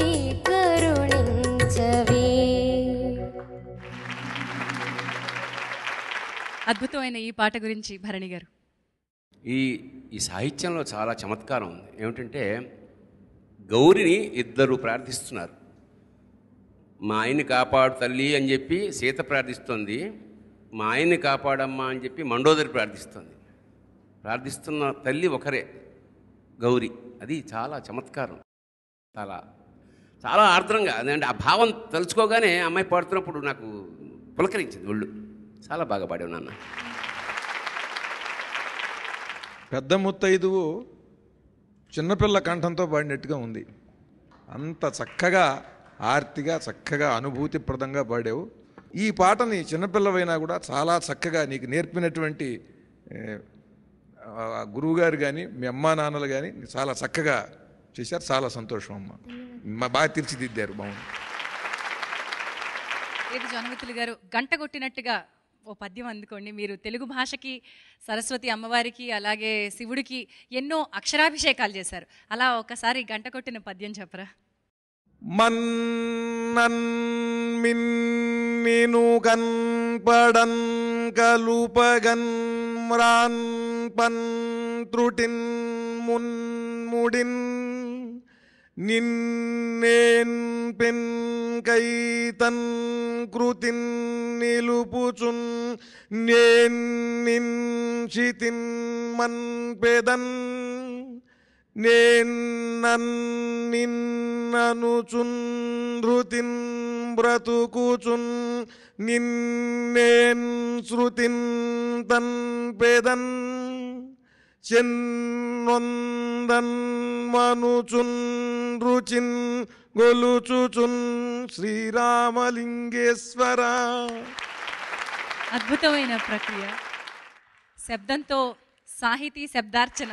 కరుణించవే అద్భుతమైన ఈ పాట గురించి భరణి గారు ఈ ఈ సాహిత్యంలో చాలా చమత్కారం ఉంది ఏమిటంటే గౌరిని ఇద్దరు ప్రార్థిస్తున్నారు మా ఆయన్ని కాపాడు తల్లి అని చెప్పి సీత ప్రార్థిస్తోంది మా ఆయన్ని కాపాడమ్మా అని చెప్పి మండోదరి ప్రార్థిస్తోంది ప్రార్థిస్తున్న తల్లి ఒకరే గౌరి అది చాలా చమత్కారం చాలా చాలా ఆర్ద్రంగా అదంటే ఆ భావం తలుచుకోగానే అమ్మాయి పాడుతున్నప్పుడు నాకు పులకరించింది ఒళ్ళు చాలా బాగా పాడావు నాన్న పెద్ద ముత్తైదువు చిన్నపిల్ల కంఠంతో పాడినట్టుగా ఉంది అంత చక్కగా ఆర్తిగా చక్కగా అనుభూతిప్రదంగా పాడావు ఈ పాటని చిన్నపిల్లవైనా కూడా చాలా చక్కగా నీకు నేర్పినటువంటి ఏ, ఆ గురువుగారు కానీ మీ అమ్మా నాన్నలు కానీ చాలా చక్కగా చేశారు చాలా సంతోషం అమ్మ మా బాగా తీర్చిదిద్దారు బాగుంది ఏది జనమితులు గారు గంట కొట్టినట్టుగా ఓ పద్యం అందుకోండి మీరు తెలుగు భాషకి సరస్వతి అమ్మవారికి అలాగే శివుడికి ఎన్నో అక్షరాభిషేకాలు చేశారు అలా ఒకసారి గంట కొట్టిన పద్యం చెప్పరా మన్నన్ మిన్నిను కన్పడన్ కలుపగన్ మ్రాన్ పన్ త్రుటిన్ మున్ముడిన్ నిన్నేన్ పెన్ కైతన్ కృతిన్ నిలుపుచున్ నేన్ నిన్ చితిన్ మన్ పెదన్ నేన్ననుచున్ ధృతిన్ బ్రతుకుచున్ నిన్నేన్ శృతిన్ తన్ పెదన్ చెన్నొందన్ మనుచున్ రుచిన్ గొలుచుచున్ శ్రీరామలింగేశ్వర అద్భుతమైన ప్రక్రియ శబ్దంతో సాహితీ శబ్దార్చన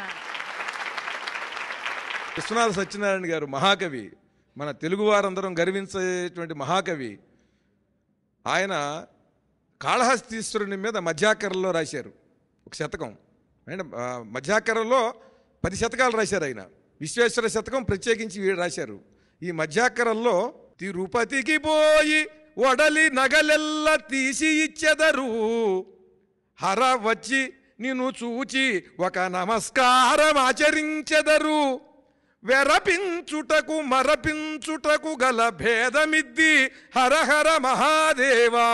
విశ్వనాథ సత్యనారాయణ గారు మహాకవి మన తెలుగు వారందరం గర్వించేటువంటి మహాకవి ఆయన కాళహస్తీశ్వరుని మీద మధ్యాకరలో రాశారు ఒక శతకం అంటే ఆ, మధ్యాకరలో పది శతకాలు రాశారు ఆయన విశ్వేశ్వర శతకం ప్రత్యేకించి వీడు రాశారు ఈ మధ్యాకరంలో తిరుపతికి పోయి ఒడలి నగలెల్ల తీసి ఇచ్చెదరు హర వచ్చి నిన్ను చూచి ఒక నమస్కారం ఆచరించెదరు వెరపించుటకు మరపించుటకు గల భేదమిద్ది హర హర మహాదేవా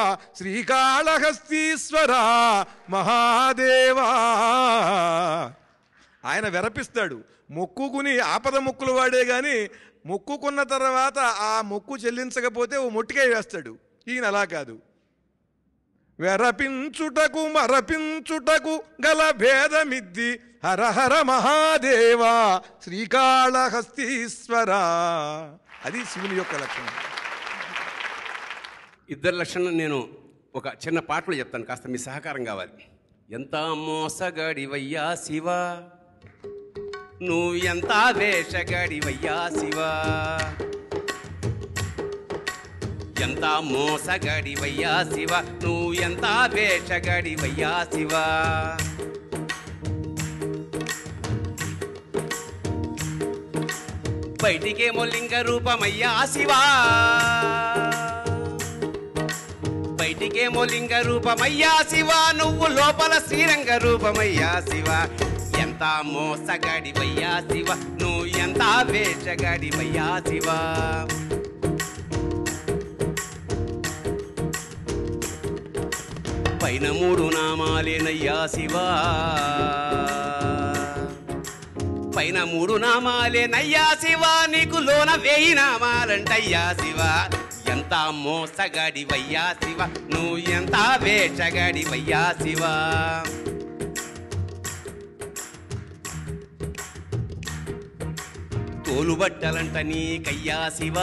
శ్రీకాళహస్తీశ్వర మహాదేవా ఆయన వెరపిస్తాడు మొక్కుకుని ఆపద మొక్కులు వాడే గాని మొక్కుకున్న తర్వాత ఆ మొక్కు చెల్లించకపోతే ఓ మొట్టికాయ వేస్తాడు ఈయన అలా కాదు వెరపించుటకు మరపించుటకు గల భేదమిద్ది హరహర మహాదేవా శ్రీకాళహస్తీశ్వర అది శివుని యొక్క లక్షణం ఇద్దరు లక్షణం నేను ఒక చిన్న పాటలో చెప్తాను కాస్త మీ సహకారం కావాలి ఎంత మోసగాడివయ్యా శివ నువ్వు ఎంత వేషగాడివయ్యా శివ ఎంత మోసగాడివయ్యా శివ నువ్వు ఎంత వేషగాడివయ్యా శివ బయటికేమో లింగ రూపమయ్యా శివా బయటికేమో లింగ రూపమయ్యా శివ నువ్వు లోపల శ్రీరంగ రూపమయ్యా శివ ఎంత మోసగాడివయ్యా శివ నువ్వు ఎంత వేషగాడివయ్యా శివ పైన మూడు నామాలేనయ్యా శివ పైన మూడు నామాలేనయ్యా శివ నీకు లోన వేయి నామాలంటయ్యా శివ ఎంత మోసగాడివయ్యా శివ నువ్వు ఎంత వేషగాడివయ్యా శివ తోలు బట్టలంట నీకయ్యా శివ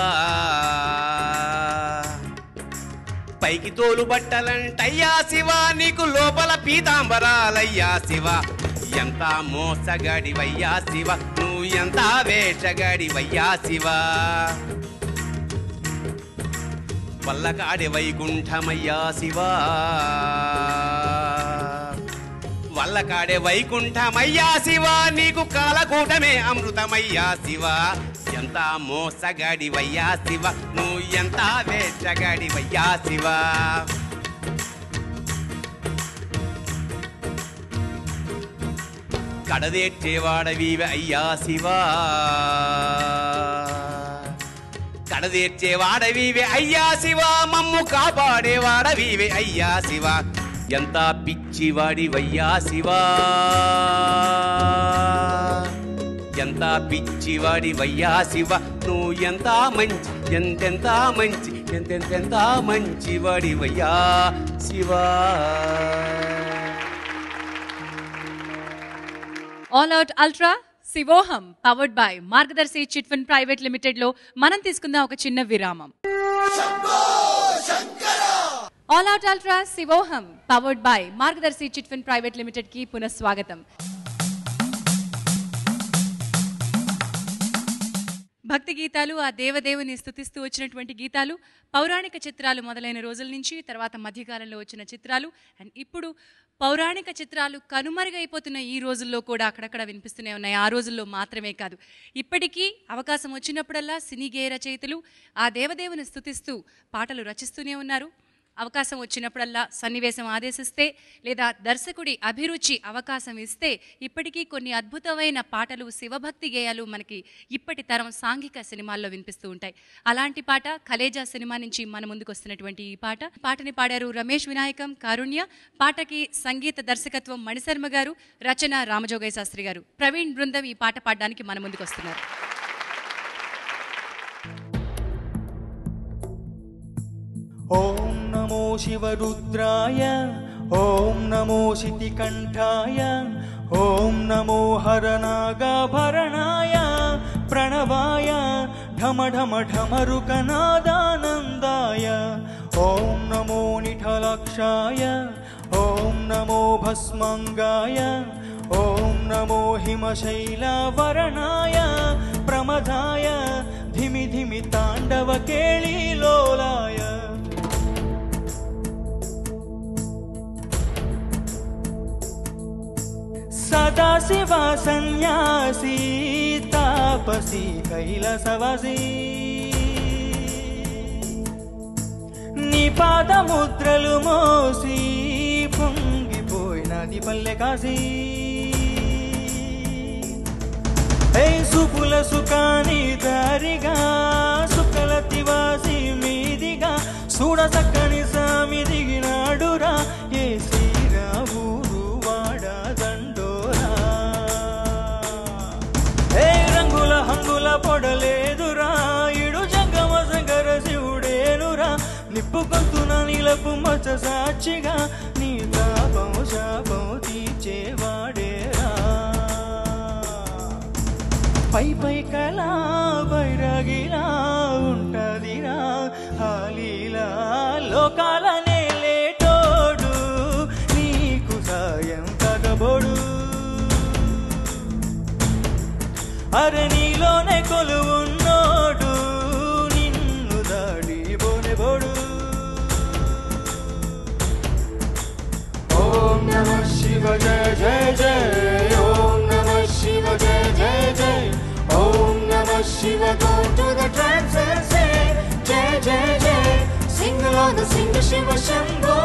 పైకి తోలు బట్టలంటయ్యా శివ నీకు లోపల పీతాంబరాలయ్యా శివ ఎంత మోసగాడివయ్యా శివ నువ్వు ఎంత వేషగాడివయ్యా శివ వల్లకాడి వైకుంఠమయ్యా శివ వల్లకాడే వైకుంఠమయ్యా శివ నీకు కాలకూటమే అమృతమయ్యా శివ ఎంత మోసగాడివయ్యా శివ నువ్వు ఎంత వేషగాడివయ్యా శివ కడదేర్చేవాడవివే అయ్యా శివ కడదేర్చేవాడవివే అయ్యా శివ మమ్ము కాపాడేవాడవివే అయ్యా శివ ఎంత పిచ్చివాడివయ్యా శివ ఎంత పిచ్చివాడివయ్యా శివ నువ్వు ఎంత మంచి ఎంతెంత మంచి ఎంతెంతెంత మంచివాడివయ్యా శివా all out ultra Shivoham powered by Margadarsi chit fund private limited లో మనం తీసుకుందాం ఒక చిన్న విరామం all out ultra Shivoham powered by Margadarsi chit fund private limited కి పునఃస్వాగతం భక్తి గీతాలు ఆ దేవదేవుని స్తుతిస్తూ వచ్చినటువంటి గీతాలు పౌరాణిక చిత్రాలు మొదలైన రోజుల నుంచి తర్వాత మధ్యకాలంలో వచ్చిన చిత్రాలు అండ్ ఇప్పుడు పౌరాణిక చిత్రాలు కనుమరుగైపోతున్న ఈ రోజుల్లో కూడా అక్కడక్కడ వినిపిస్తూనే ఉన్నాయి ఆ రోజుల్లో మాత్రమే కాదు ఇప్పటికీ అవకాశం వచ్చినప్పుడల్లా సినీ గేయ రచయితలు ఆ దేవదేవుని స్తుతిస్తూ పాటలు రచిస్తూనే ఉన్నారు అవకాశం వచ్చినప్పుడల్లా సన్నివేశం ఆదేశిస్తే లేదా దర్శకుడి అభిరుచి అవకాశం ఇస్తే ఇప్పటికీ కొన్ని అద్భుతమైన పాటలు శివభక్తి గేయాలు మనకి ఇప్పటి తరం సాంఘిక సినిమాల్లో వినిపిస్తూ ఉంటాయి అలాంటి పాట కలేజా సినిమా నుంచి మన ముందుకు వస్తున్నటువంటి ఈ పాట పాటని పాడారు రమేష్ వినాయకం కారుణ్య పాటకి సంగీత దర్శకత్వం మణిశర్మ గారు రచన రామజోగయ్య శాస్త్రి గారు ప్రవీణ్ బృందం ఈ పాట పాడడానికి మన ముందుకు వస్తున్నారు ॐ नमो शिवरुद्राय ॐ नमो शितिकण्ठाय ॐ नमो हरनागाभरणाय प्रणवाय ढम ढम ढमरुकनादानन्दाय ॐ नमो निठलक्षाय ॐ नमो भस्मङ्गाय ॐ नमो हिमशैलावरणाय प्रमदाय धिमि धिमि ताण्डवकेळीलोलाय सदाशिवा सन्न्यासी तापसी कैलसवसी నీ పాదముద్రలు మోసి పొంగిపోయినది పల్లె కాసి ఏ సుపుల సుఖాని దారిగా సుకల తివాసి మీదిగా చూడ చక్కని సామి దిగినాడురా ఏ శ్రీరావురు వాడ దండోరా సాక్షిగా నీ తాపం శాపం తీర్చేవాడేరా పై పై కలా బైరాగిలా ఉంటదిరా హాలీలా లోకాల నేలేటోడు నీకు సాయం తగబోడు అరే నీలోనే కొలువున్నోడు నిన్ను దాడి బోనెబోడు ఓం నమ శివ జయ జయ జయ ఓం నమ శివ జయ జయ జయ ఓం నమ Shiva go to the trance and say Jaya Jaya Jaya sing along the sing Shiva Shambho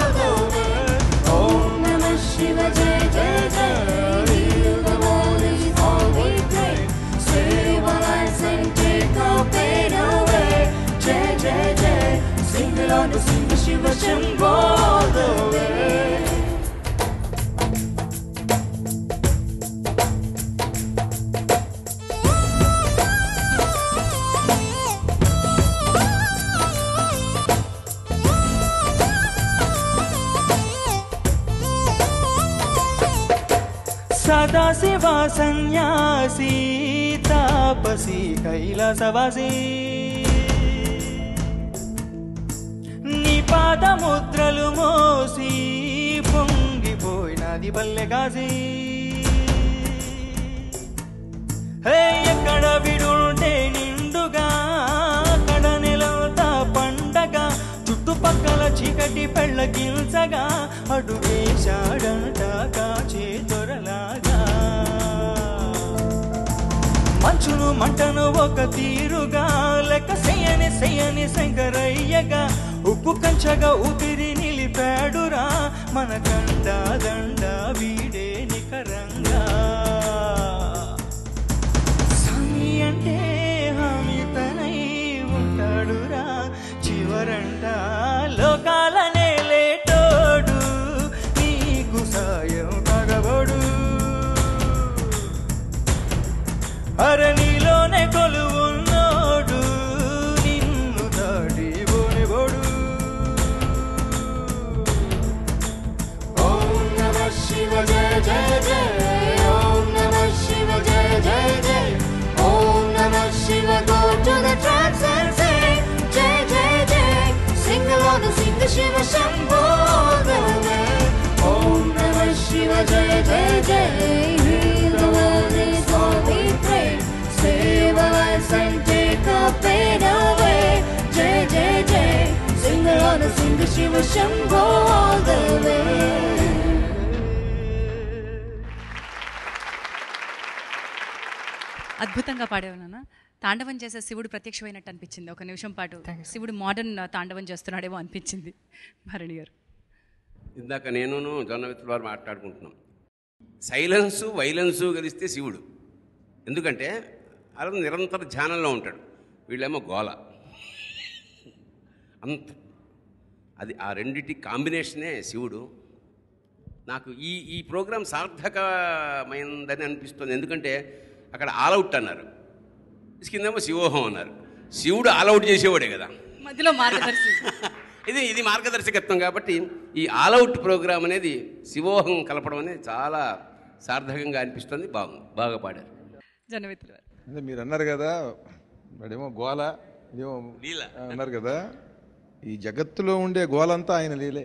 ఓం నమ శివ జయ జయ జయ heal the world is all we pray save our lives and take our pain away Jaya Jaya Jaya sing along the sing Shiva Shambho the way Sadashiva సన్యాసి తాపసి కైలాసవాసి నీ పాదముద్రలు మోసి పొంగిపోయినది బల్లె కాసి హే ఎక్కడ విడుంటే నిండుగా అక్కడ నెలవుతా పండగ చుట్టుపక్కల చీకటి పెళ్ళగిల్చగా అడుగేశాడంట కాచే దొరలాగా మంచును మంటను ఒక తీరుగా లెక్క సెయ్యని సెయ్యని శంకరయ్యగా ఉప్పు కంచగా ఊపిరి నిలిపాడురా మన కండ దండ వీడే నికరంగా స్వామి అంటే హామీ తనై ఉంటాడురా చివరంట లోకాలనే లేటోడు నీకు సాయం తగబడు అర నీలోనే కొలువున్నోడు నిన్ను దాడి బోనెబోడు ఓం నమ శివ జయ జయ జయ ఓం నమ శివ జయ జయ జయ ఓం నమ Shiva go to the trance and say Jaya Jaya Jaya sing along the sing Shiva Shambho ఓం నమ శివ జయ జయ జయ heal the world is all we pray save our lives and take our pain away Jaya Jaya Jaya sing along the sing Shiva Shambho all the way అద్భుతంగా పాడావు నాన్న తాండవం చేసే శివుడు ప్రత్యక్షమైనట్టు అనిపించింది ఒక నిమిషం పాటు శివుడు మోడర్న్ తాండవం చేస్తున్నాడేమో అనిపించింది భరణి గారు ఇందాక నేనును జొన్నవిత్తుల వారు మాట్లాడుకుంటున్నాం సైలెన్సు వైలెన్సు కలిస్తే శివుడు ఎందుకంటే అలా నిరంతర ధ్యానంలో ఉంటాడు వీళ్ళేమో గోల అంత అది ఆ రెండిటి కాంబినేషనే శివుడు నాకు ఈ ఈ ప్రోగ్రాం సార్థకమైందని అనిపిస్తుంది ఎందుకంటే అక్కడ ఆల్అవుట్ అన్నారు కిందేమో శివోహం అన్నారు శివుడు ఆల్అవుట్ చేసేవాడే కదా మధ్యలో మార్గదర్శి ఇది ఇది మార్గదర్శకత్వం కాబట్టి ఈ ఆల్అవుట్ ప్రోగ్రామ్ అనేది శివోహం కలపడం అనేది చాలా సార్థకంగా అనిపిస్తుంది బాగుంది బాగా పాడారు జనమిత్రుల వారు అంటే మీరు అన్నారు కదా వాడేమో గోల ఇదేమో లీల. అన్నారు కదా ఈ జగత్తులో ఉండే గోలంతా ఆయన లీలే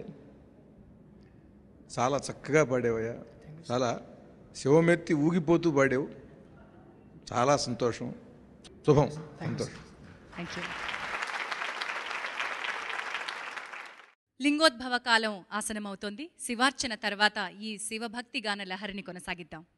చాలా చక్కగా పాడేవయ్యా చాలా శివమెత్తి ఊగిపోతూ పాడావు చాలా సంతోషం శుభం సంతోషం థ్యాంక్ యూ లింగోద్భవ కాలం ఆసనమవుతోంది శివార్చన తర్వాత ఈ శివభక్తి గాన లహరిని కొనసాగిద్దాం